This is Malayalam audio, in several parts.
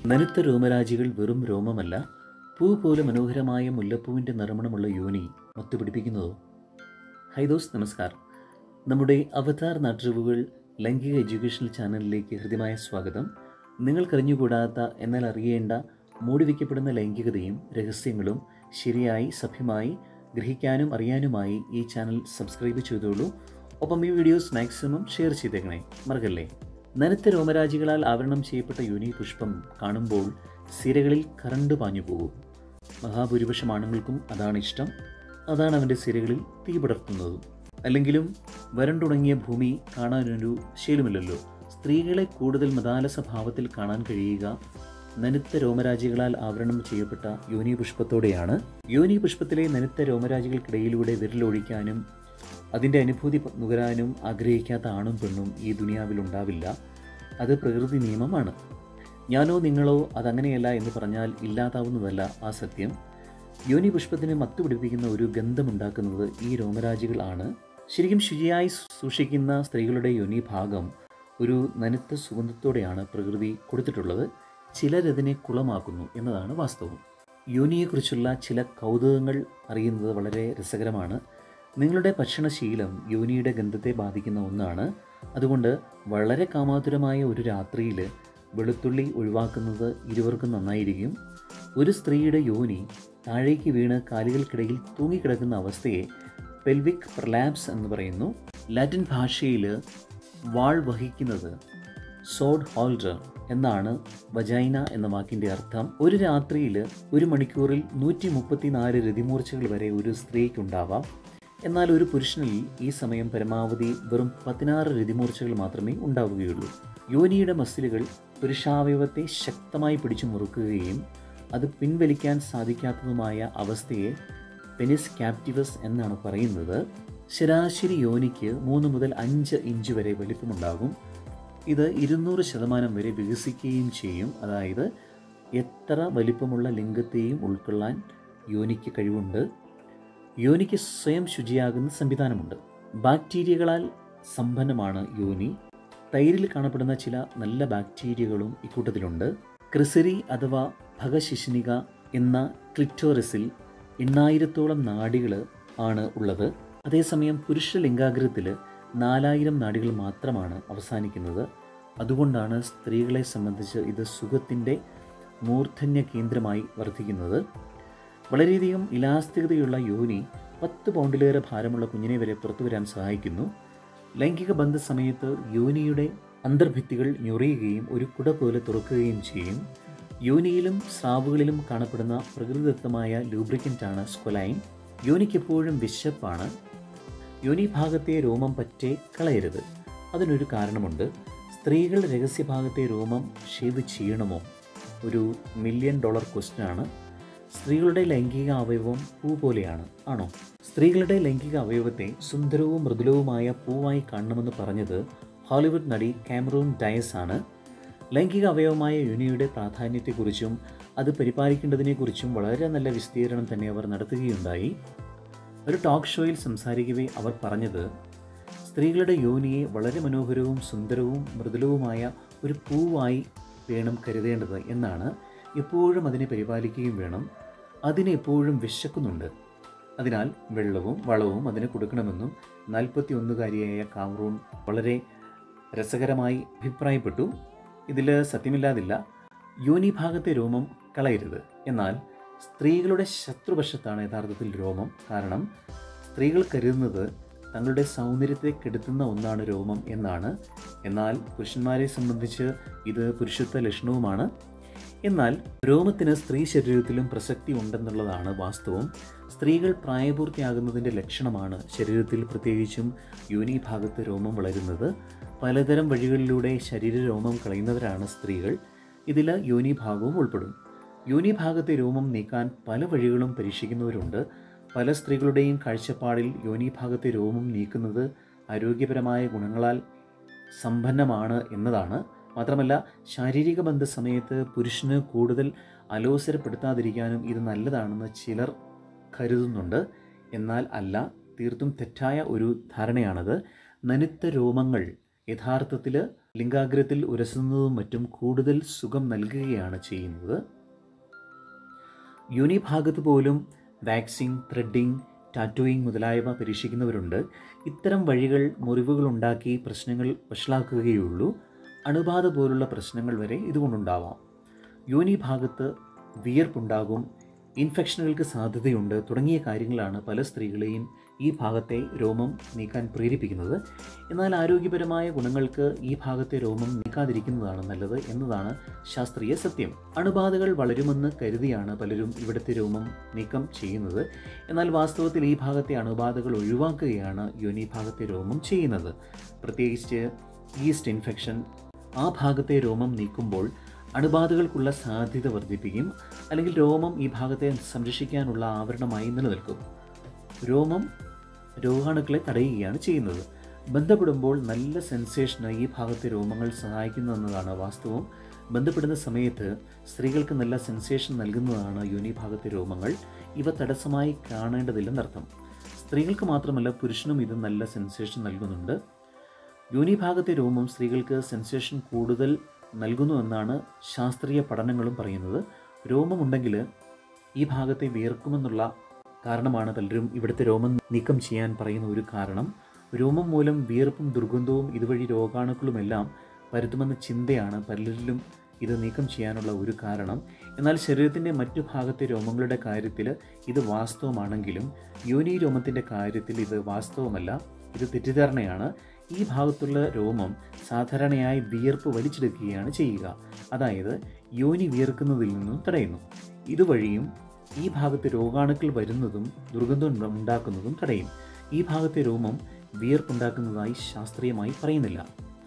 നനുത്ത രോമരാജികൾ വെറും രോമമല്ല പൂ പോലെ മനോഹരമായ മുല്ലപ്പൂവിൻ്റെ നിറമണമുള്ള യോനി ഒത്തുപിടിപ്പിക്കുന്നതോ ഹൈ ദോസ് നമസ്കാരം നമ്മുടെ അവതാർ നാട്ടറിവുകൾ ലൈംഗിക എഡ്യൂക്കേഷണൽ ചാനലിലേക്ക് ഹൃദ്യമായ സ്വാഗതം നിങ്ങൾക്കറിഞ്ഞുകൂടാത്ത എന്നാൽ അറിയേണ്ട മൂടിവെക്കപ്പെടുന്ന ലൈംഗികതയും രഹസ്യങ്ങളും ശരിയായി സഭ്യമായി ഗ്രഹിക്കാനും അറിയാനുമായി ഈ ചാനൽ സബ്സ്ക്രൈബ് ചെയ്തോളൂ ഒപ്പം ഈ വീഡിയോസ് മാക്സിമം ഷെയർ ചെയ്തേക്കണേ മറക്കല്ലേ നനുത്ത രോമരാജികളാൽ ആവരണം ചെയ്യപ്പെട്ട യോനി പുഷ്പം കാണുമ്പോൾ സിരകളിൽ കറണ്ട് പാഞ്ഞു പോകും മഹാഭൂരിപക്ഷം ആണുങ്ങൾക്കും അതാണ് ഇഷ്ടം അതാണ് അവൻ്റെ സിരകളിൽ തീ പടർത്തുന്നതും അല്ലെങ്കിലും വരണ്ടുണങ്ങിയ ഭൂമി കാണാനൊരു ശീലമില്ലല്ലോ സ്ത്രീകളെ കൂടുതൽ മതാലസ ഭാവത്തിൽ കാണാൻ കഴിയുക നനുത്ത രോമരാജികളാൽ ആവരണം ചെയ്യപ്പെട്ട യോനി പുഷ്പത്തോടെയാണ് യോനി പുഷ്പത്തിലെ നനുത്ത രോമരാജികൾക്കിടയിലൂടെ വിരലൊഴിക്കാനും അതിൻ്റെ അനുഭൂതി പ- നുകരാനും ആഗ്രഹിക്കാത്ത ആണും പെണ്ണും ഈ ദുനിയാവിൽ ഉണ്ടാവില്ല അത് പ്രകൃതി നിയമമാണ് ഞാനോ നിങ്ങളോ അതങ്ങനെയല്ല എന്ന് പറഞ്ഞാൽ ഇല്ലാതാവുന്നതല്ല ആ സത്യം യോനി പുഷ്പത്തിന് മത്തുപിടിപ്പിക്കുന്ന ഒരു ഗന്ധമുണ്ടാക്കുന്നത് ഈ രോമരാജികൾ ആണ് ശരിക്കും ശുചിയായി സൂക്ഷിക്കുന്ന സ്ത്രീകളുടെ യോനി ഭാഗം ഒരു നനുത്ത സുഗന്ധത്തോടെയാണ് പ്രകൃതി കൊടുത്തിട്ടുള്ളത് ചിലരതിനെ കുളമാക്കുന്നു എന്നതാണ് വാസ്തവം യോനിയെക്കുറിച്ചുള്ള ചില കൗതുകങ്ങൾ അറിയുന്നത് വളരെ രസകരമാണ് നിങ്ങളുടെ ഭക്ഷണശീലം യോനിയുടെ ഗന്ധത്തെ ബാധിക്കുന്ന ഒന്നാണ് അതുകൊണ്ട് വളരെ കാമാതുരമായ ഒരു രാത്രിയിൽ വെളുത്തുള്ളി ഒഴിവാക്കുന്നത് ഇരുവർക്കും നന്നായിരിക്കും ഒരു സ്ത്രീയുടെ യോനി താഴേക്ക് വീണ് കാലുകൾക്കിടയിൽ തൂങ്ങിക്കിടക്കുന്ന അവസ്ഥയെ പെൽവിക് പ്രലാപ്സ് എന്ന് പറയുന്നു ലാറ്റിൻ ഭാഷയിൽ വാൾ വഹിക്കുന്നത് സോഡ് ഹോൾഡർ എന്നാണ് വജൈന എന്ന വാക്കിൻ്റെ അർത്ഥം ഒരു രാത്രിയിൽ ഒരു മണിക്കൂറിൽ നൂറ്റി മുപ്പത്തിനാല് രതിമൂർച്ചകൾ വരെ ഒരു സ്ത്രീക്കുണ്ടാവാം എന്നാൽ ഒരു പുരുഷനിൽ ഈ സമയം പരമാവധി വെറും പതിനാറ് രതിമൂർച്ചകൾ മാത്രമേ ഉണ്ടാവുകയുള്ളൂ യോനിയുടെ മസിലുകൾ പുരുഷാവയവത്തെ ശക്തമായി പിടിച്ചു മുറുക്കുകയും അത് പിൻവലിക്കാൻ സാധിക്കാത്തതുമായ അവസ്ഥയെ പെനിസ് ക്യാപ്റ്റിവസ് എന്നാണ് പറയുന്നത് ശരാശരി യോനിക്ക് മൂന്ന് മുതൽ അഞ്ച് ഇഞ്ച് വരെ വലിപ്പമുണ്ടാകും ഇത് ഇരുന്നൂറ് ശതമാനം വരെ വികസിക്കുകയും ചെയ്യും അതായത് എത്ര വലിപ്പമുള്ള ലിംഗത്തെയും ഉൾക്കൊള്ളാൻ യോനിക്ക് കഴിവുണ്ട് യോനിക്ക് സ്വയം ശുചിയാകുന്ന സംവിധാനമുണ്ട് ബാക്ടീരിയകളാൽ സമ്പന്നമാണ് യോനി തൈരിൽ കാണപ്പെടുന്ന ചില നല്ല ബാക്ടീരിയകളും ഇക്കൂട്ടത്തിലുണ്ട് ക്രിസരി അഥവാ ഭഗശിശിനിക എന്ന ക്ലിറ്റോറസിൽ എണ്ണായിരത്തോളം നാഡികൾ ആണ് ഉള്ളത് അതേസമയം പുരുഷ ലിംഗാഗ്രഹത്തിൽ നാലായിരം നാഡികൾ മാത്രമാണ് അവസാനിക്കുന്നത് അതുകൊണ്ടാണ് സ്ത്രീകളെ സംബന്ധിച്ച് ഇത് സുഖത്തിൻ്റെ മൂർധന്യ കേന്ദ്രമായി വർദ്ധിക്കുന്നത് വളരെയധികം ഇലാസ്തികതയുള്ള യോനി പത്ത് പൗണ്ടിലേറെ ഭാരമുള്ള കുഞ്ഞിനെ വരെ പുറത്തു വരാൻ സഹായിക്കുന്നു ലൈംഗിക ബന്ധ സമയത്ത് യോനിയുടെ അന്തർഭിത്തികൾ ഞൊറിയുകയും ഒരു കുട പോലെ തുറക്കുകയും ചെയ്യും യോനിയിലും സ്രാവുകളിലും കാണപ്പെടുന്ന പ്രകൃതിദത്തമായ ലൂബ്രിക്കൻ്റാണ് സ്കൊലൈൻ യോനിക്കെപ്പോഴും വിശപ്പാണ് യോനി ഭാഗത്തെ രോമം പറ്റേ കളയരുത് അതിനൊരു കാരണമുണ്ട് സ്ത്രീകൾ രഹസ്യഭാഗത്തെ രോമം ഷേവ് ചെയ്യണമോ ഒരു മില്യൺ ഡോളർ ക്വസ്റ്റ്യൻ ആണ് സ്ത്രീകളുടെ ലൈംഗിക അവയവം പൂ പോലെയാണ് ആണോ സ്ത്രീകളുടെ ലൈംഗിക അവയവത്തെ സുന്ദരവും മൃദുലവുമായ പൂവായി കാണണമെന്ന് പറഞ്ഞത് ഹോളിവുഡ് നടി കാമറൂൺ ഡയസ് ആണ് ലൈംഗിക അവയവമായ യുനിയുടെ പ്രാധാന്യത്തെക്കുറിച്ചും അത് പരിപാലിക്കേണ്ടതിനെക്കുറിച്ചും വളരെ നല്ല വിസ്തീർണം തന്നെ അവർ നടത്തുകയുണ്ടായി ഒരു ടോക്ക് ഷോയിൽ സംസാരിക്കവേ അവർ പറഞ്ഞത് സ്ത്രീകളുടെ യോനിയെ വളരെ മനോഹരവും സുന്ദരവും മൃദുലവുമായ ഒരു പൂവായി വേണം കരുതേണ്ടത് എന്നാണ് എപ്പോഴും അതിനെ പരിപാലിക്കുകയും വേണം അതിനെ എപ്പോഴും വിശക്കുന്നുണ്ട് അതിനാൽ വെള്ളവും വളവും അതിന് കൊടുക്കണമെന്നും നാൽപ്പത്തി ഒന്നുകാരിയായ കാമറൂൺ വളരെ രസകരമായി അഭിപ്രായപ്പെട്ടു ഇതിൽ സത്യമില്ലാതില്ല യോനി ഭാഗത്തെ രോമം കളയരുത് എന്നാൽ സ്ത്രീകളുടെ ശത്രുപക്ഷത്താണ് യഥാർത്ഥത്തിൽ രോമം കാരണം സ്ത്രീകൾ കരുതുന്നത് തങ്ങളുടെ സൗന്ദര്യത്തെ കെടുത്തുന്ന ഒന്നാണ് രോമം എന്നാണ് എന്നാൽ പുരുഷന്മാരെ സംബന്ധിച്ച് ഇത് പുരുഷത്വ ലക്ഷണവുമാണ് എന്നാൽ രോമത്തിന് സ്ത്രീ ശരീരത്തിലും പ്രസക്തി ഉണ്ടെന്നുള്ളതാണ് വാസ്തവം സ്ത്രീകൾ പ്രായപൂർത്തിയാകുന്നതിൻ്റെ ലക്ഷണമാണ് ശരീരത്തിൽ പ്രത്യേകിച്ചും യോനി ഭാഗത്ത് രോമം വളരുന്നത് പലതരം വഴികളിലൂടെ ശരീരരോമം കളയുന്നവരാണ് സ്ത്രീകൾ ഇതിൽ യോനി ഭാഗവും ഉൾപ്പെടും യോനി ഭാഗത്തെ രോമം നീക്കാൻ പല വഴികളും പരീക്ഷിക്കുന്നവരുണ്ട് പല സ്ത്രീകളുടെയും കാഴ്ചപ്പാടിൽ യോനി ഭാഗത്തെ രോമം നീക്കുന്നത് ആരോഗ്യപരമായ ഗുണങ്ങളാൽ സമ്പന്നമാണ് എന്നതാണ് മാത്രമല്ല ശാരീരിക ബന്ധ സമയത്ത് പുരുഷന് കൂടുതൽ അലോസരപ്പെടുത്താതിരിക്കാനും ഇത് നല്ലതാണെന്ന് ചിലർ കരുതുന്നുണ്ട് എന്നാൽ അല്ല തീർത്തും തെറ്റായ ഒരു ധാരണയാണത് നനുത്ത രോമങ്ങൾ യഥാർത്ഥത്തിൽ ലിംഗാഗ്രത്തിൽ ഉരസുന്നതും മറ്റും കൂടുതൽ സുഖം നൽകുകയാണ് ചെയ്യുന്നത് യോനി ഭാഗത്ത് പോലും വാക്സിംഗ് ത്രെഡിംഗ് ടാറ്റോയിങ് മുതലായവ പരീക്ഷിക്കുന്നവരുണ്ട് ഇത്തരം വഴികൾ മുറിവുകൾ ഉണ്ടാക്കി പ്രശ്നങ്ങൾ വഷളാക്കുകയുള്ളൂ അണുബാധ പോലുള്ള പ്രശ്നങ്ങൾ വരെ ഇതുകൊണ്ടുണ്ടാവാം യോനി ഭാഗത്ത് വിയർപ്പുണ്ടാകും ഇൻഫെക്ഷനുകൾക്ക് സാധ്യതയുണ്ട് തുടങ്ങിയ കാര്യങ്ങളാണ് പല സ്ത്രീകളെയും ഈ ഭാഗത്തെ രോമം നീക്കാൻ പ്രേരിപ്പിക്കുന്നത് എന്നാൽ ആരോഗ്യപരമായ ഗുണങ്ങൾക്ക് ഈ ഭാഗത്തെ രോമം നീക്കാതിരിക്കുന്നതാണ് നല്ലത് എന്നതാണ് ശാസ്ത്രീയ സത്യം അണുബാധകൾ വളരുമെന്ന് കരുതിയാണ് പലരും ഇവിടുത്തെ രോമം നീക്കം ചെയ്യുന്നത് എന്നാൽ വാസ്തവത്തിൽ ഈ ഭാഗത്തെ അണുബാധകൾ ഒഴിവാക്കുകയാണ് യോനി ഭാഗത്തെ രോമം ചെയ്യുന്നത് പ്രത്യേകിച്ച് ഈസ്റ്റ് ഇൻഫെക്ഷൻ ആ ഭാഗത്തെ രോമം നീക്കുമ്പോൾ അണുബാധകൾക്കുള്ള സാധ്യത വർദ്ധിപ്പിക്കും അല്ലെങ്കിൽ രോമം ഈ ഭാഗത്തെ സംരക്ഷിക്കാനുള്ള ആവരണമായി നിലനിൽക്കും രോമം രോഗാണുക്കളെ തടയുകയാണ് ചെയ്യുന്നത് ബന്ധപ്പെടുമ്പോൾ നല്ല സെൻസേഷന് ഈ ഭാഗത്തെ രോമങ്ങൾ സഹായിക്കുന്നു എന്നതാണ് വാസ്തവം ബന്ധപ്പെടുന്ന സമയത്ത് സ്ത്രീകൾക്ക് നല്ല സെൻസേഷൻ നൽകുന്നതാണ് യോനി ഭാഗത്തെ രോമങ്ങൾ ഇവ തടസ്സമായി കാണേണ്ടതില്ലെന്നർത്ഥം സ്ത്രീകൾക്ക് മാത്രമല്ല പുരുഷനും ഇത് നല്ല സെൻസേഷൻ നൽകുന്നുണ്ട് യോനി ഭാഗത്തെ രോമം സ്ത്രീകൾക്ക് സെൻസേഷൻ കൂടുതൽ നൽകുന്നു എന്നാണ് ശാസ്ത്രീയ പഠനങ്ങളും പറയുന്നത് രോമമുണ്ടെങ്കിൽ ഈ ഭാഗത്തെ വിയർക്കുമെന്നുള്ള കാരണമാണ് പലരും ഇവിടുത്തെ രോമം നീക്കം ചെയ്യാൻ പറയുന്ന ഒരു കാരണം രോമം മൂലം വിയർപ്പും ദുർഗന്ധവും ഇതുവഴി രോഗാണുക്കളുമെല്ലാം പരത്തുമെന്ന ചിന്തയാണ് പലരിലും ഇത് നീക്കം ചെയ്യാനുള്ള ഒരു കാരണം എന്നാൽ ശരീരത്തിൻ്റെ മറ്റു ഭാഗത്തെ രോമങ്ങളുടെ കാര്യത്തിൽ ഇത് വാസ്തവമാണെങ്കിലും യോനി രോമത്തിൻ്റെ കാര്യത്തിൽ ഇത് വാസ്തവമല്ല ഇത് തെറ്റിദ്ധാരണയാണ് ഈ ഭാഗത്തുള്ള രോമം സാധാരണയായി വിയർപ്പ് വലിച്ചെടുക്കുകയാണ് ചെയ്യുക അതായത് യോനി വിയർക്കുന്നതിൽ നിന്നും തടയുന്നു ഇതുവഴിയും ഈ ഭാഗത്ത് രോഗാണുക്കൾ വരുന്നതും ദുർഗന്ധം ഉണ്ട- ഉണ്ടാക്കുന്നതും തടയും ഈ ഭാഗത്തെ രോമം വിയർപ്പുണ്ടാക്കുന്നതായി ശാസ്ത്രീയമായി പറയുന്നില്ല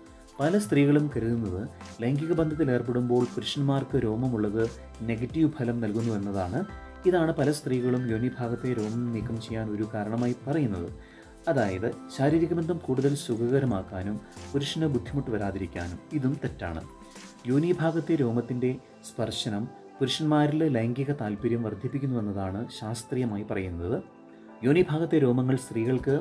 പല സ്ത്രീകളും കരുതുന്നത് ലൈംഗിക ബന്ധത്തിൽ ഏർപ്പെടുമ്പോൾ പുരുഷന്മാർക്ക് രോമമുള്ളത് നെഗറ്റീവ് ഫലം നൽകുന്നു എന്നതാണ് ഇതാണ് പല സ്ത്രീകളും യോനിഭാഗത്തെ രോമം നീക്കം ചെയ്യാൻ ഒരു കാരണമായി പറയുന്നത് അതായത് ശാരീരിക ബന്ധം കൂടുതൽ സുഖകരമാക്കാനും പുരുഷന് ബുദ്ധിമുട്ട് വരാതിരിക്കാനും ഇതും തെറ്റാണ് യോനിഭാഗത്തെ രോമത്തിൻ്റെ സ്പർശനം പുരുഷന്മാരിൽ ലൈംഗിക താല്പര്യം വർദ്ധിപ്പിക്കുന്നുവെന്നതാണ് ശാസ്ത്രീയമായി പറയുന്നത് യോനിഭാഗത്തെ രോമങ്ങൾ സ്ത്രീകൾക്ക്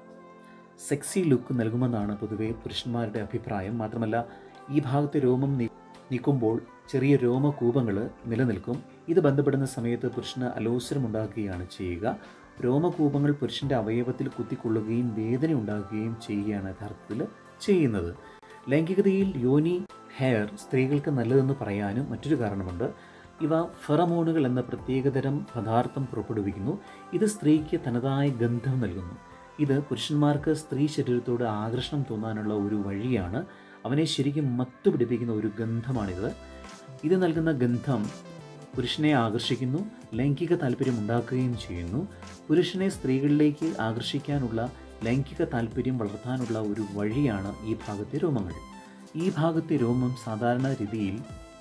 സെക്സി ലുക്ക് നൽകുമെന്നാണ് പൊതുവെ പുരുഷന്മാരുടെ അഭിപ്രായം മാത്രമല്ല ഈ ഭാഗത്തെ രോമം നീ- നീക്കുമ്പോൾ ചെറിയ രോമകൂപങ്ങൾ നിലനിൽക്കും ഇത് ബന്ധപ്പെടുന്ന സമയത്ത് പുരുഷന് അലോസരമുണ്ടാക്കുകയാണ് ചെയ്യുക രോമകൂപങ്ങൾ പുരുഷന്റെ അവയവത്തിൽ കുത്തിക്കൊള്ളുകയും വേദന ഉണ്ടാക്കുകയും ചെയ്യുകയാണ് യഥാർത്ഥത്തിൽ ചെയ്യുന്നത് ലൈംഗികതയിൽ യോനി ഹെയർ സ്ത്രീകൾക്ക് നല്ലതെന്ന് പറയാനും മറ്റൊരു കാരണമുണ്ട് ഇവ ഫെറമോണുകൾ എന്ന പ്രത്യേകതരം പദാർത്ഥം പുറപ്പെടുവിക്കുന്നു ഇത് സ്ത്രീക്ക് തനതായ ഗന്ധം നൽകുന്നു ഇത് പുരുഷന്മാർക്ക് സ്ത്രീ ശരീരത്തോട് ആകർഷണം തോന്നാനുള്ള ഒരു വഴിയാണ് അവനെ ശരിക്കും മത്തുപിടിപ്പിക്കുന്ന ഒരു ഗന്ധമാണിത് ഇത് നൽകുന്ന ഗന്ധം പുരുഷനെ ആകർഷിക്കുന്നു ലൈംഗിക താല്പര്യം ഉണ്ടാക്കുകയും ചെയ്യുന്നു പുരുഷനെ സ്ത്രീകളിലേക്ക് ആകർഷിക്കാനുള്ള ലൈംഗിക താല്പര്യം വളർത്താനുള്ള ഒരു വഴിയാണ് ഈ ഭാഗത്തെ രോമങ്ങൾ ഈ ഭാഗത്തെ രോമം സാധാരണ രീതിയിൽ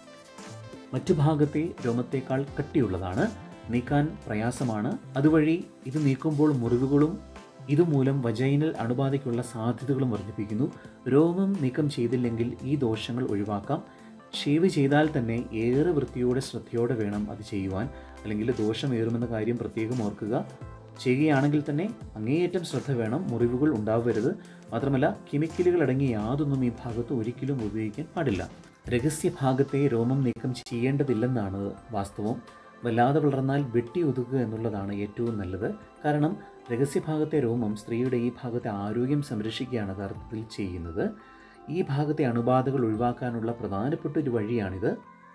മറ്റു ഭാഗത്തെ രോമത്തേക്കാൾ കട്ടിയുള്ളതാണ് നീക്കാൻ പ്രയാസമാണ് അതുവഴി ഇത് നീക്കുമ്പോൾ മുറിവുകളും ഇതുമൂലം വജൈനൽ അണുബാധയ്ക്കുള്ള സാധ്യതകളും വർദ്ധിപ്പിക്കുന്നു രോമം നീക്കം ചെയ്തില്ലെങ്കിൽ ഈ ദോഷങ്ങൾ ഒഴിവാക്കാം ഷേവ് ചെയ്താൽ തന്നെ ഏറെ വൃത്തിയോടെ ശ്രദ്ധയോടെ വേണം അത് ചെയ്യുവാൻ അല്ലെങ്കിൽ ദോഷമേറുമെന്ന കാര്യം പ്രത്യേകം ഓർക്കുക ചെയ്യുകയാണെങ്കിൽ തന്നെ അങ്ങേയറ്റം ശ്രദ്ധ വേണം മുറിവുകൾ ഉണ്ടാവരുത് മാത്രമല്ല കെമിക്കലുകൾ അടങ്ങിയ യാതൊന്നും ഈ ഭാഗത്ത് ഒരിക്കലും ഉപയോഗിക്കാൻ പാടില്ല രഹസ്യ ഭാഗത്തെ രോമം നീക്കം ചെയ്യേണ്ടതില്ലെന്നാണ് വാസ്തവം വല്ലാതെ വളർന്നാൽ വെട്ടി ഒതുക്കുക എന്നുള്ളതാണ് ഏറ്റവും നല്ലത് കാരണം രഹസ്യഭാഗത്തെ രോമം സ്ത്രീയുടെ ഈ ഭാഗത്തെ ആരോഗ്യം സംരക്ഷിക്കുകയാണ് യഥാർത്ഥത്തിൽ ചെയ്യുന്നത് ഈ ഭാഗത്തെ അണുബാധകൾ ഒഴിവാക്കാനുള്ള പ്രധാനപ്പെട്ട ഒരു വഴിയാണിത്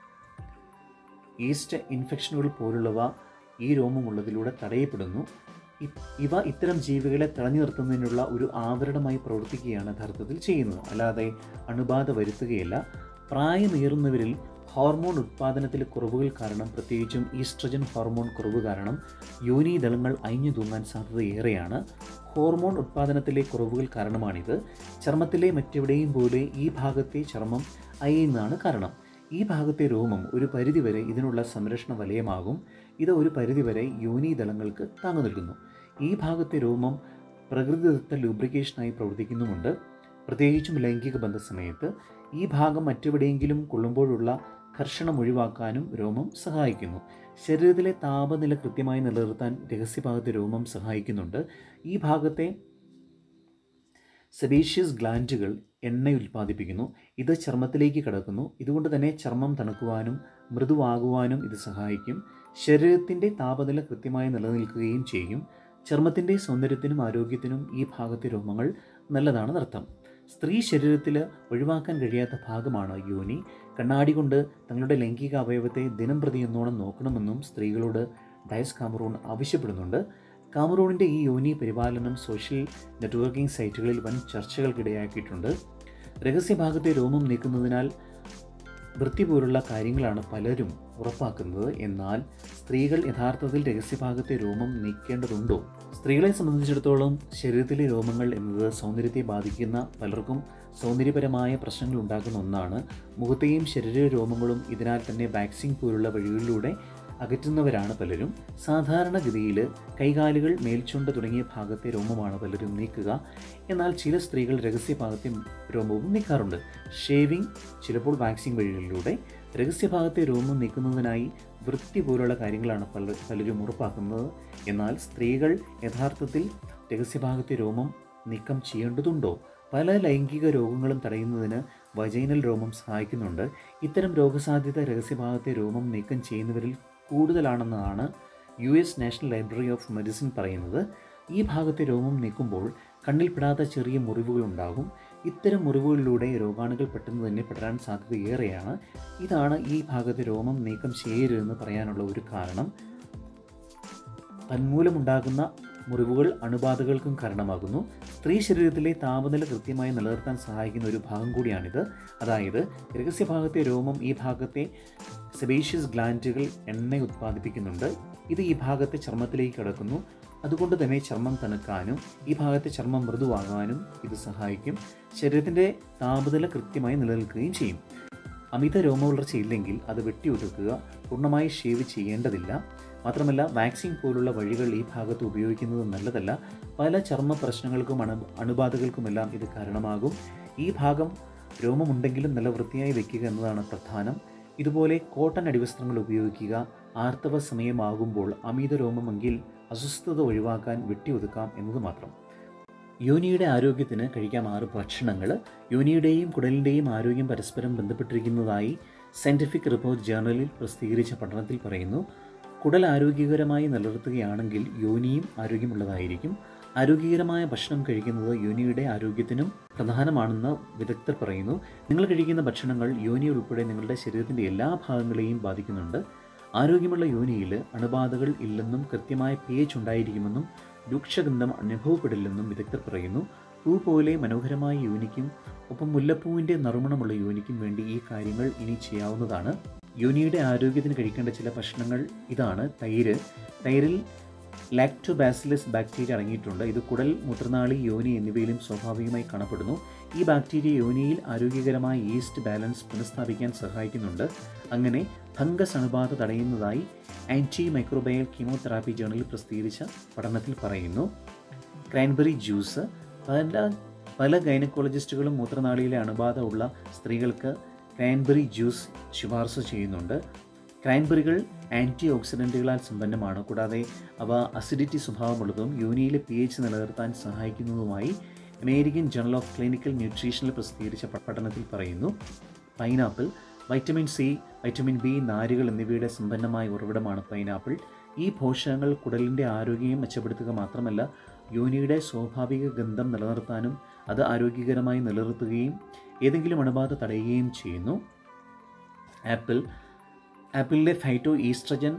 ഈസ്റ്റ് ഇൻഫെക്ഷനുകൾ പോലുള്ളവ ഈ രോമമുള്ളതിലൂടെ തടയപ്പെടുന്നു ഇ- ഇവ ഇത്തരം ജീവികളെ തടഞ്ഞു നിർത്തുന്നതിനുള്ള ഒരു ആവരണമായി പ്രവർത്തിക്കുകയാണ് യഥാർത്ഥത്തിൽ ചെയ്യുന്നത് അല്ലാതെ അണുബാധ വരുത്തുകയില്ല പ്രായമേറുന്നവരിൽ ഹോർമോൺ ഉത്പാദനത്തിലെ കുറവുകൾ കാരണം പ്രത്യേകിച്ചും ഈസ്ട്രജൻ ഹോർമോൺ കുറവ് കാരണം യോനീദളങ്ങൾ അയഞ്ഞു തൂങ്ങാൻ സാധ്യത ഏറെയാണ് ഹോർമോൺ ഉത്പാദനത്തിലെ കുറവുകൾ കാരണമാണിത് ചർമ്മത്തിലെ മറ്റെവിടെയും പോലെ ഈ ഭാഗത്തെ ചർമ്മം അയയുന്നതാണ് കാരണം ഈ ഭാഗത്തെ രോമം ഒരു പരിധിവരെ ഇതിനുള്ള സംരക്ഷണ വലയമാകും ഇത് ഒരു പരിധിവരെ യോനീദളങ്ങൾക്ക് താങ്ങു നൽകുന്നു ഈ ഭാഗത്തെ രോമം പ്രകൃതിദത്ത ലൂബ്രിക്കേഷനായി പ്രവർത്തിക്കുന്നുമുണ്ട് പ്രത്യേകിച്ചും ലൈംഗിക ബന്ധ സമയത്ത് ഈ ഭാഗം മറ്റെവിടെയെങ്കിലും കൊള്ളുമ്പോഴുള്ള ഘർഷണം ഒഴിവാക്കാനും രോമം സഹായിക്കുന്നു ശരീരത്തിലെ താപനില കൃത്യമായി നിലനിർത്താൻ രഹസ്യഭാഗത്തെ രോമം സഹായിക്കുന്നുണ്ട് ഈ ഭാഗത്തെ സെബേഷ്യസ് ഗ്ലാൻഡുകൾ എണ്ണ ഉൽപ്പാദിപ്പിക്കുന്നു ഇത് ചർമ്മത്തിലേക്ക് കടക്കുന്നു ഇതുകൊണ്ട് തന്നെ ചർമ്മം തണുക്കുവാനും മൃദുവാകുവാനും ഇത് സഹായിക്കും ശരീരത്തിൻ്റെ താപനില കൃത്യമായി നിലനിൽക്കുകയും ചെയ്യും ചർമ്മത്തിൻ്റെ സൗന്ദര്യത്തിനും ആരോഗ്യത്തിനും ഈ ഭാഗത്തെ രോമങ്ങൾ നല്ലതാണെന്നർത്ഥം സ്ത്രീ ശരീരത്തിൽ ഒഴിവാക്കാൻ കഴിയാത്ത ഭാഗമാണ് യോനി കണ്ണാടി കൊണ്ട് തങ്ങളുടെ ലൈംഗിക അവയവത്തെ ദിനം പ്രതി എന്നോണം നോക്കണമെന്നും സ്ത്രീകളോട് ഡയസ് കാമറൂൺ ആവശ്യപ്പെടുന്നുണ്ട് കാമറൂണിൻ്റെ ഈ യോനി പരിപാലനം സോഷ്യൽ നെറ്റ്വർക്കിംഗ് സൈറ്റുകളിൽ വൻ ചർച്ചകൾക്കിടയാക്കിയിട്ടുണ്ട് രഹസ്യഭാഗത്തെ രോമം നീക്കുന്നതിനാൽ വൃത്തി പോലുള്ള കാര്യങ്ങളാണ് പലരും ഉറപ്പാക്കുന്നത് എന്നാൽ സ്ത്രീകൾ യഥാർത്ഥത്തിൽ രഹസ്യഭാഗത്തെ രോമം നീക്കേണ്ടതുണ്ടോ സ്ത്രീകളെ സംബന്ധിച്ചിടത്തോളം ശരീരത്തിലെ രോമങ്ങൾ എന്നത് സൗന്ദര്യത്തെ ബാധിക്കുന്ന പലർക്കും സൗന്ദര്യപരമായ പ്രശ്നങ്ങൾ ഉണ്ടാക്കുന്ന ഒന്നാണ് മുഖത്തെയും ശരീര രോമങ്ങളും ഇതിനാൽ തന്നെ വാക്സിൻ പോലുള്ള വഴികളിലൂടെ അകറ്റുന്നവരാണ് പലരും സാധാരണഗതിയിൽ കൈകാലുകൾ മേൽച്ചുണ്ട് തുടങ്ങിയ ഭാഗത്തെ രോമമാണ് പലരും നീക്കുക എന്നാൽ ചില സ്ത്രീകൾ രഹസ്യഭാഗത്തെ രോമവും നീക്കാറുണ്ട് ഷേവിംഗ് ചിലപ്പോൾ വാക്സിൻ വഴികളിലൂടെ രഹസ്യഭാഗത്തെ രോമം നീക്കുന്നതിനായി വൃത്തി പോലുള്ള കാര്യങ്ങളാണ് പല പലരും ഉറപ്പാക്കുന്നത് എന്നാൽ സ്ത്രീകൾ യഥാർത്ഥത്തിൽ രഹസ്യഭാഗത്തെ രോമം നീക്കം ചെയ്യേണ്ടതുണ്ടോ പല ലൈംഗിക രോഗങ്ങളും തടയുന്നതിന് വജൈനൽ രോമം സഹായിക്കുന്നുണ്ട് ഇത്തരം രോഗസാധ്യത രഹസ്യഭാഗത്തെ രോമം നീക്കം ചെയ്യുന്നവരിൽ കൂടുതലാണെന്നാണ് U S national library of medicine പറയുന്നത് ഈ ഭാഗത്തെ രോമം നീക്കുമ്പോൾ കണ്ണിൽപ്പെടാത്ത ചെറിയ മുറിവുകൾ ഉണ്ടാകും ഇത്തരം മുറിവുകളിലൂടെ രോഗാണുകൾ പെട്ടെന്ന് തന്നെ പെടാൻ സാധ്യത ഏറെയാണ് ഇതാണ് ഈ ഭാഗത്തെ രോമം നീക്കം ചെയ്യരുതെന്ന് പറയാനുള്ള ഒരു കാരണം തന്മൂലമുണ്ടാകുന്ന മുറിവുകൾ അണുബാധകൾക്കും കാരണമാകുന്നു സ്ത്രീ ശരീരത്തിലെ താപനില കൃത്യമായി നിലനിർത്താൻ സഹായിക്കുന്ന ഒരു ഭാഗം കൂടിയാണിത് അതായത് രഹസ്യഭാഗത്തെ രോമം ഈ ഭാഗത്തെ സെബേഷ്യസ് ഗ്ലാൻഡുകൾ എണ്ണ ഉത്പാദിപ്പിക്കുന്നുണ്ട് ഇത് ഈ ഭാഗത്തെ ചർമ്മത്തിലേക്ക് കടക്കുന്നു അതുകൊണ്ട് തന്നെ ചർമ്മം തണുക്കാനും ഈ ഭാഗത്തെ ചർമ്മം മൃദുവാകാനും ഇത് സഹായിക്കും ശരീരത്തിൻ്റെ താപനില കൃത്യമായി നിലനിൽക്കുകയും ചെയ്യും അമിത രോമവളർച്ചയില്ലെങ്കിൽ അത് വെട്ടിയൊതുക്കുക പൂർണ്ണമായി ഷേവ് ചെയ്യേണ്ടതില്ല മാത്രമല്ല വാക്സിൻ പോലുള്ള വഴികൾ ഈ ഭാഗത്ത് ഉപയോഗിക്കുന്നത് നല്ലതല്ല പല ചർമ്മ പ്രശ്നങ്ങൾക്കും അണു അണുബാധകൾക്കുമെല്ലാം ഇത് കാരണമാകും ഈ ഭാഗം രോമമുണ്ടെങ്കിലും നല്ല വൃത്തിയായി വയ്ക്കുക എന്നതാണ് പ്രധാനം ഇതുപോലെ കോട്ടൺ അടിവസ്ത്രങ്ങൾ ഉപയോഗിക്കുക ആർത്തവ സമയമാകുമ്പോൾ അമിത രോമമെങ്കിൽ അസ്വസ്ഥത ഒഴിവാക്കാൻ വെട്ടിയൊതുക്കാം എന്നത് മാത്രം യോനിയുടെ ആരോഗ്യത്തിന് കഴിക്കാം ആറ് ഭക്ഷണങ്ങൾ യോനിയുടെയും കുടലിൻ്റെയും ആരോഗ്യം പരസ്പരം ബന്ധപ്പെട്ടിരിക്കുന്നതായി സയൻറ്റിഫിക് റിപ്പോർട്ട് ജേർണലിൽ പ്രസിദ്ധീകരിച്ച പഠനത്തിൽ പറയുന്നു കുടൽ ആരോഗ്യകരമായി നിലനിർത്തുകയാണെങ്കിൽ യോനിയും ആരോഗ്യമുള്ളതായിരിക്കും ആരോഗ്യകരമായ ഭക്ഷണം കഴിക്കുന്നത് യോനിയുടെ ആരോഗ്യത്തിനും പ്രധാനമാണെന്ന് വിദഗ്ധർ പറയുന്നു നിങ്ങൾ കഴിക്കുന്ന ഭക്ഷണങ്ങൾ യോനി ഉൾപ്പെടെ നിങ്ങളുടെ ശരീരത്തിൻ്റെ എല്ലാ ഭാഗങ്ങളെയും ബാധിക്കുന്നുണ്ട് ആരോഗ്യമുള്ള യോനിയിൽ അണുബാധകൾ ഇല്ലെന്നും കൃത്യമായ പി എച്ച് ഉണ്ടായിരിക്കുമെന്നും രൂക്ഷഗന്ധം അനുഭവപ്പെടില്ലെന്നും വിദഗ്ധർ പറയുന്നു പൂ പോലെ മനോഹരമായ യോനിക്കും ഒപ്പം മുല്ലപ്പൂവിൻ്റെ നറുമണമുള്ള യോനിക്കും വേണ്ടി ഈ കാര്യങ്ങൾ ഇനി ചെയ്യാവുന്നതാണ് യോനിയുടെ ആരോഗ്യത്തിന് കഴിക്കേണ്ട ചില ഭക്ഷണങ്ങൾ ഇതാണ് തൈര് തൈരിൽ ലാക്ടോബാസിലസ് ബാക്ടീരിയ അടങ്ങിയിട്ടുണ്ട് ഇത് കുടൽ മൂത്രനാളി യോനി എന്നിവയിലും സ്വാഭാവികമായി കാണപ്പെടുന്നു ഈ ബാക്ടീരിയ യോനിയിൽ ആരോഗ്യകരമായ ഈസ്റ്റ് ബാലൻസ് പുനഃസ്ഥാപിക്കാൻ സഹായിക്കുന്നുണ്ട് അങ്ങനെ ഫംഗസ് അണുബാധ തടയുന്നതായി ആൻറ്റി മൈക്രോബയൽ കീമോതെറാപ്പി ജേണലിൽ പ്രസിദ്ധീകരിച്ച പഠനത്തിൽ പറയുന്നു ക്രാൻബെറി ജ്യൂസ് പല പല ഗൈനക്കോളജിസ്റ്റുകളും മൂത്രനാളിയിലെ അണുബാധ ഉള്ള സ്ത്രീകൾക്ക് ക്രാൻബെറി ജ്യൂസ് ശുപാർശ ചെയ്യുന്നുണ്ട് ക്രാൻബെറികൾ ആൻറ്റി ഓക്സിഡൻറ്റുകളാൽ സമ്പന്നമാണ് കൂടാതെ അവ അസിഡിറ്റി സ്വഭാവമുള്ളതും യോനിയിലെ പി എച്ച് നിലനിർത്താൻ സഹായിക്കുന്നതുമായി അമേരിക്കൻ ജേണൽ ഓഫ് ക്ലിനിക്കൽ ന്യൂട്രീഷനിൽ പ്രസിദ്ധീകരിച്ച പഠനത്തിൽ പറയുന്നു pineapple vitamin C vitamin B നാരുകൾ എന്നിവയുടെ സമ്പന്നമായ ഉറവിടമാണ് പൈനാപ്പിൾ ഈ പോഷകങ്ങൾ കുടലിൻ്റെ ആരോഗ്യം മെച്ചപ്പെടുത്തുക മാത്രമല്ല യോനിയുടെ സ്വാഭാവിക ഗന്ധം നിലനിർത്താനും അത് ആരോഗ്യകരമായി നിലനിർത്തുകയും ഏതെങ്കിലും അണുബാധ തടയുകയും ചെയ്യുന്നു ആപ്പിൾ ആപ്പിളിലെ ഫൈറ്റോ ഈസ്ട്രജൻ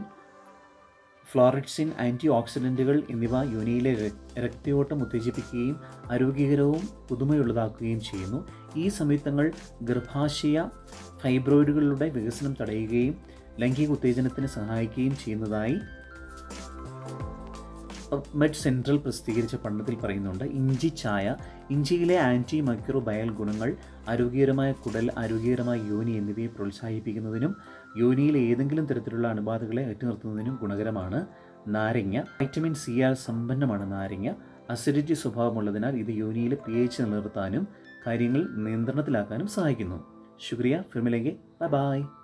ഫ്ലോറിഡ്സിൻ ആൻറ്റി ഓക്സിഡൻറ്റുകൾ എന്നിവ യോനിയിലെ രക്തയോട്ടം ഉത്തേജിപ്പിക്കുകയും ആരോഗ്യകരവും പുതുമയുള്ളതാക്കുകയും ചെയ്യുന്നു ഈ സംയുക്തങ്ങൾ ഗർഭാശയ ഫൈബ്രോയിഡുകളുടെ വികസനം തടയുകയും ലൈംഗിക ഉത്തേജനത്തിന് സഹായിക്കുകയും ചെയ്യുന്നതായി മെഡ് സെൻട്രൽ പ്രസിദ്ധീകരിച്ച പഠനത്തിൽ പറയുന്നുണ്ട് ഇഞ്ചി ചായ ഇഞ്ചിയിലെ ആൻറ്റി മൈക്രോബയൽ ഗുണങ്ങൾ ആരോഗ്യകരമായ കുടൽ ആരോഗ്യകരമായ യോനി എന്നിവയെ പ്രോത്സാഹിപ്പിക്കുന്നതിനും യോനിയിലെ ഏതെങ്കിലും തരത്തിലുള്ള അണുബാധകളെ അറ്റുനിർത്തുന്നതിനും ഗുണകരമാണ് നാരങ്ങ വൈറ്റമിൻ സിയാൽ സമ്പന്നമാണ് നാരങ്ങ അസിഡിറ്റി സ്വഭാവമുള്ളതിനാൽ ഇത് യോനിയിലെ പി എച്ച് നിലനിർത്താനും കാര്യങ്ങൾ നിയന്ത്രണത്തിലാക്കാനും സഹായിക്കുന്നു ശുക്രിയ ഫിർമിലേക്ക് ബൈ ബൈ